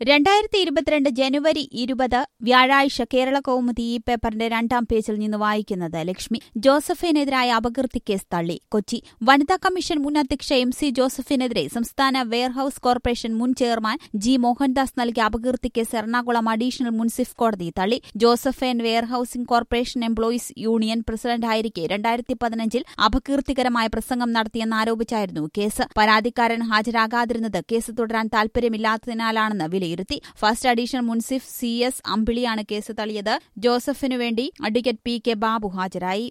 രണ്ടായിരത്തി ഇരുപത്തിരണ്ട് ജനുവരി ഇരുപത് വ്യാഴാഴ്ച കേരള കൗമുദി ഈ പേപ്പറിന്റെ രണ്ടാം പേജിൽ നിന്ന് വായിക്കുന്നത് ലക്ഷ്മി ജോസഫിനെതിരായ അപകീർത്തി കേസ് തള്ളി കൊച്ചി വനിതാ കമ്മീഷൻ മുൻ അധ്യക്ഷ എം സി ജോസഫിനെതിരെ സംസ്ഥാന വെയർഹൌസ് കോർപ്പറേഷൻ മുൻ ചെയർമാൻ ജി മോഹൻദാസ് നൽകിയ അപകീർത്തി കേസ് എറണാകുളം അഡീഷണൽ മുൻസിഫ് കോടതി തള്ളി ജോസഫേൻ വെയർഹൌസിംഗ് കോർപ്പറേഷൻ എംപ്ലോയീസ് യൂണിയൻ പ്രസിഡന്റായിരിക്കെ രണ്ടായിരത്തി പതിനഞ്ചിൽ അപകീർത്തികരമായ പ്രസംഗം നടത്തിയെന്നാരോപിച്ചായിരുന്നു കേസ് പരാതിക്കാരൻ ഹാജരാകാതിരുന്നത് കേസ് തുടരാൻ താൽപര്യമില്ലാത്തതിനാലാണെന്ന് വിലയിരുത്തി first additional munsif C S അമ്പിളിയാണ് കേസ് തള്ളിയത് ജോസഫിനു വേണ്ടി അഡ്വക്കേറ്റ് പി കെ ബാബു ഹാജരായി